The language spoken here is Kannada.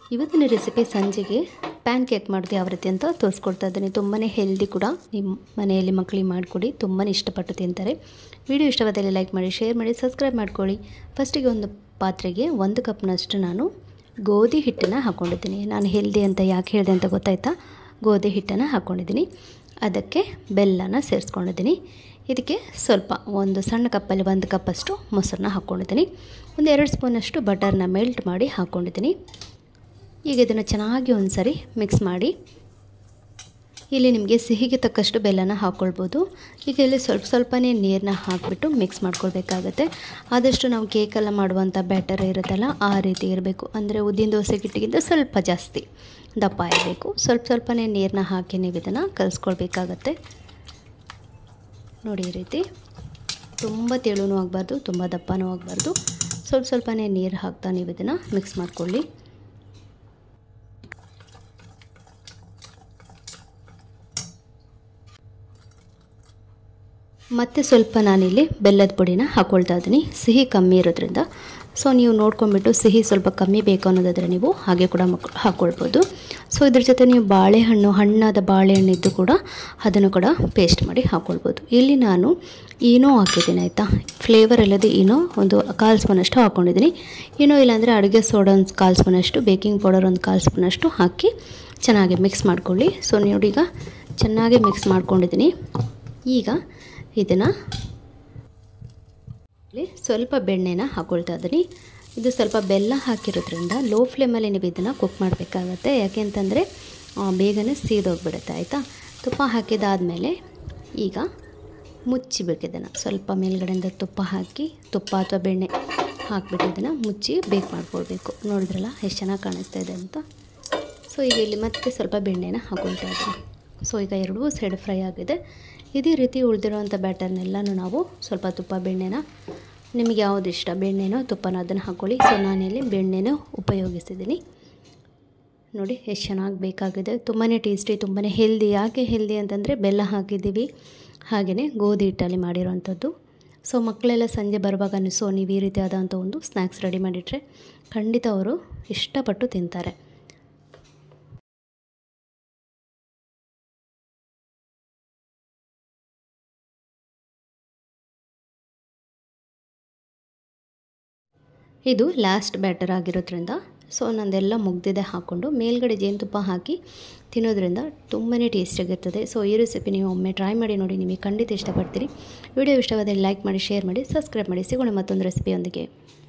ಇವತ್ತಿನ ರೆಸಿಪಿ ಸಂಜೆಗೆ ಪ್ಯಾನ್ ಕೇಕ್ ಮಾಡೋದು ಯಾವ ರೀತಿ ಅಂತ ತೋರಿಸ್ಕೊಡ್ತಾ ಇದ್ದೀನಿ ತುಂಬಾ ಹೆಲ್ದಿ ಕೂಡ ನಿಮ್ಮ ಮನೆಯಲ್ಲಿ ಮಕ್ಕಳಿಗೆ ಮಾಡಿಕೊಡಿ ತುಂಬಾ ಇಷ್ಟಪಟ್ಟು ತಿಂತಾರೆ ವಿಡಿಯೋ ಇಷ್ಟವಾದಲ್ಲಿ ಲೈಕ್ ಮಾಡಿ ಶೇರ್ ಮಾಡಿ ಸಬ್ಸ್ಕ್ರೈಬ್ ಮಾಡ್ಕೊಳ್ಳಿ ಫಸ್ಟಿಗೆ ಒಂದು ಪಾತ್ರೆಗೆ ಒಂದು ಕಪ್ನಷ್ಟು ನಾನು ಗೋಧಿ ಹಿಟ್ಟನ್ನು ಹಾಕ್ಕೊಂಡಿದ್ದೀನಿ ನಾನು ಹೆಲ್ದಿ ಅಂತ ಯಾಕೆ ಹೇಳಿದೆ ಅಂತ ಗೊತ್ತಾಯ್ತಾ ಗೋಧಿ ಹಿಟ್ಟನ್ನು ಹಾಕ್ಕೊಂಡಿದ್ದೀನಿ ಅದಕ್ಕೆ ಬೆಲ್ಲನ ಸೇರಿಸ್ಕೊಂಡಿದ್ದೀನಿ ಇದಕ್ಕೆ ಸ್ವಲ್ಪ ಒಂದು ಸಣ್ಣ ಕಪ್ಪಲ್ಲಿ ಒಂದು ಕಪ್ಪಷ್ಟು ಮೊಸರನ್ನ ಹಾಕ್ಕೊಂಡಿದ್ದೀನಿ ಒಂದು ಎರಡು ಸ್ಪೂನಷ್ಟು ಬಟರ್ನ ಮೆಲ್ಟ್ ಮಾಡಿ ಹಾಕ್ಕೊಂಡಿದ್ದೀನಿ ಈಗ ಇದನ್ನು ಚೆನ್ನಾಗಿ ಒಂದು ಸರಿ ಮಿಕ್ಸ್ ಮಾಡಿ ಇಲ್ಲಿ ನಿಮಗೆ ಸಿಹಿಗೆ ತಕ್ಕಷ್ಟು ಬೆಲ್ಲನ ಹಾಕ್ಕೊಳ್ಬೋದು ಈಗ ಇಲ್ಲಿ ಸ್ವಲ್ಪ ಸ್ವಲ್ಪನೇ ನೀರನ್ನ ಹಾಕಿಬಿಟ್ಟು ಮಿಕ್ಸ್ ಮಾಡ್ಕೊಳ್ಬೇಕಾಗತ್ತೆ ಆದಷ್ಟು ನಾವು ಕೇಕೆಲ್ಲ ಮಾಡುವಂಥ ಬ್ಯಾಟರ್ ಇರುತ್ತಲ್ಲ ಆ ರೀತಿ ಇರಬೇಕು ಅಂದರೆ ಉದ್ದಿನ ದೋಸೆ ಗಿಟ್ಟಿಗಿಂತ ಸ್ವಲ್ಪ ಜಾಸ್ತಿ ದಪ್ಪ ಇರಬೇಕು ಸ್ವಲ್ಪ ಸ್ವಲ್ಪನೇ ನೀರನ್ನ ಹಾಕಿ ನೀವು ಇದನ್ನು ಕಲಿಸ್ಕೊಳ್ಬೇಕಾಗತ್ತೆ ನೋಡಿ ಈ ರೀತಿ ತುಂಬ ತೆಳುನೂ ಆಗಬಾರ್ದು ತುಂಬ ದಪ್ಪನೂ ಆಗಬಾರ್ದು ಸ್ವಲ್ಪ ಸ್ವಲ್ಪನೇ ನೀರು ಹಾಕ್ತಾ ನೀವು ಇದನ್ನು ಮಿಕ್ಸ್ ಮಾಡ್ಕೊಳ್ಳಿ ಮತ್ತು ಸ್ವಲ್ಪ ನಾನಿಲ್ಲಿ ಬೆಲ್ಲದ ಪುಡಿನ ಹಾಕ್ಕೊಳ್ತಾ ಇದ್ದೀನಿ ಸಿಹಿ ಕಮ್ಮಿ ಇರೋದ್ರಿಂದ ಸೊ ನೀವು ನೋಡ್ಕೊಂಡ್ಬಿಟ್ಟು ಸಿಹಿ ಸ್ವಲ್ಪ ಕಮ್ಮಿ ಬೇಕು ಅನ್ನೋದಾದರೆ ನೀವು ಹಾಗೆ ಕೂಡ ಮಕ್ ಹಾಕ್ಕೊಳ್ಬೋದು ಸೊ ಇದ್ರ ಜೊತೆ ನೀವು ಬಾಳೆಹಣ್ಣು ಹಣ್ಣಾದ ಬಾಳೆಹಣ್ಣು ಇದ್ದು ಕೂಡ ಅದನ್ನು ಕೂಡ ಪೇಸ್ಟ್ ಮಾಡಿ ಹಾಕ್ಕೊಳ್ಬೋದು ಇಲ್ಲಿ ನಾನು ಈನೋ ಹಾಕಿದ್ದೀನಿ ಆಯಿತಾ ಫ್ಲೇವರ್ ಅಲ್ಲದೆ ಈನೋ ಒಂದು ಕಾಲು ಸ್ಪೂನಷ್ಟು ಹಾಕ್ಕೊಂಡಿದ್ದೀನಿ ಏನೋ ಇಲ್ಲಾಂದರೆ ಅಡುಗೆ ಸೋಡಾ ಒಂದು ಕಾಲು ಸ್ಪೂನಷ್ಟು ಬೇಕಿಂಗ್ ಪೌಡರ್ ಒಂದು ಕಾಲು ಸ್ಪೂನಷ್ಟು ಹಾಕಿ ಚೆನ್ನಾಗಿ ಮಿಕ್ಸ್ ಮಾಡ್ಕೊಳ್ಳಿ ಸೊ ನೋಡಿ ಈಗ ಚೆನ್ನಾಗಿ ಮಿಕ್ಸ್ ಮಾಡ್ಕೊಂಡಿದ್ದೀನಿ ಈಗ ಇದನ್ನು ಸ್ವಲ್ಪ ಬೆಣ್ಣೆನ ಹಾಕ್ಕೊಳ್ತಾ ಇದ್ದೀನಿ ಇದು ಸ್ವಲ್ಪ ಬೆಲ್ಲ ಹಾಕಿರೋದ್ರಿಂದ ಲೋ ಫ್ಲೇಮಲ್ಲಿ ನೀವು ಇದನ್ನು ಕುಕ್ ಮಾಡಬೇಕಾಗತ್ತೆ ಯಾಕೆಂತಂದರೆ ಬೇಗನೆ ಸೀದೋಗ್ಬಿಡುತ್ತೆ ಆಯಿತಾ ತುಪ್ಪ ಹಾಕಿದಾದಮೇಲೆ ಈಗ ಮುಚ್ಚಿಬೇಕು ಇದನ್ನು ಸ್ವಲ್ಪ ಮೇಲ್ಗಡೆಯಿಂದ ತುಪ್ಪ ಹಾಕಿ ತುಪ್ಪ ಅಥವಾ ಬೆಣ್ಣೆ ಹಾಕಿಬಿಟ್ಟು ಇದನ್ನು ಮುಚ್ಚಿ ಬೇಕ್ ಮಾಡ್ಕೊಳ್ಬೇಕು ನೋಡಿದ್ರಲ್ಲ ಎಷ್ಟು ಚೆನ್ನಾಗಿ ಕಾಣಿಸ್ತಾ ಇದೆ ಅಂತ ಸೊ ಈಗ ಇಲ್ಲಿ ಮತ್ತೆ ಸ್ವಲ್ಪ ಬೆಣ್ಣೆನ ಹಾಕ್ಕೊಳ್ತಾ ಇದ್ದೀನಿ ಸೊ ಈಗ ಎರಡೂ ಸೈಡ್ ಫ್ರೈ ಆಗಿದೆ ಇದೇ ರೀತಿ ಉಳಿದಿರೋವಂಥ ಬ್ಯಾಟರ್ನೆಲ್ಲನೂ ನಾವು ಸ್ವಲ್ಪ ತುಪ್ಪ ಬೆಣ್ಣೆನ ನಿಮಗೆ ಯಾವುದು ಇಷ್ಟ ಬೆಣ್ಣೆನೋ ತುಪ್ಪನೋ ಅದನ್ನು ಹಾಕ್ಕೊಳ್ಳಿ ಸೊ ನಾನಿಲ್ಲಿ ಬೆಣ್ಣೆನೂ ಉಪಯೋಗಿಸಿದ್ದೀನಿ ನೋಡಿ ಎಷ್ಟು ಚೆನ್ನಾಗಿ ಬೇಕಾಗಿದೆ ತುಂಬಾ ಟೇಸ್ಟಿ ತುಂಬಾ ಹೆಲ್ದಿ ಯಾಕೆ ಹೆಲ್ದಿ ಅಂತಂದರೆ ಬೆಲ್ಲ ಹಾಕಿದ್ದೀವಿ ಹಾಗೆಯೇ ಗೋಧಿ ಹಿಟ್ಟಲ್ಲಿ ಮಾಡಿರೋವಂಥದ್ದು ಸೊ ಮಕ್ಕಳೆಲ್ಲ ಸಂಜೆ ಬರುವಾಗ ಸೊ ನೀವು ಈ ರೀತಿಯಾದಂಥ ಒಂದು ಸ್ನ್ಯಾಕ್ಸ್ ರೆಡಿ ಮಾಡಿಟ್ರೆ ಖಂಡಿತ ಅವರು ಇಷ್ಟಪಟ್ಟು ತಿಂತಾರೆ ಇದು ಲಾಸ್ಟ್ ಬ್ಯಾಟರ್ ಆಗಿರೋದ್ರಿಂದ ಸೊ ನಂದೆಲ್ಲ ಮುಗ್ದಿದೆ ಹಾಕ್ಕೊಂಡು ಮೇಲ್ಗಡೆ ಜೇನುತುಪ್ಪ ಹಾಕಿ ತಿನ್ನೋದ್ರಿಂದ ತುಂಬಾ ಟೇಸ್ಟಿಯಾಗಿರ್ತದೆ ಸೊ ಈ ರೆಸಿಪಿ ನೀವು ಒಮ್ಮೆ ಟ್ರೈ ಮಾಡಿ ನೋಡಿ ನಿಮಗೆ ಖಂಡಿತ ಇಷ್ಟಪಡ್ತೀರಿ ವಿಡಿಯೋ ಇಷ್ಟವಾದಲ್ಲಿ ಲೈಕ್ ಮಾಡಿ ಶೇರ್ ಮಾಡಿ ಸಬ್ಸ್ಕ್ರೈಬ್ ಮಾಡಿ ಸಿಗೋಣ ಮತ್ತೊಂದು ರೆಸಿಪಿಯೊಂದಿಗೆ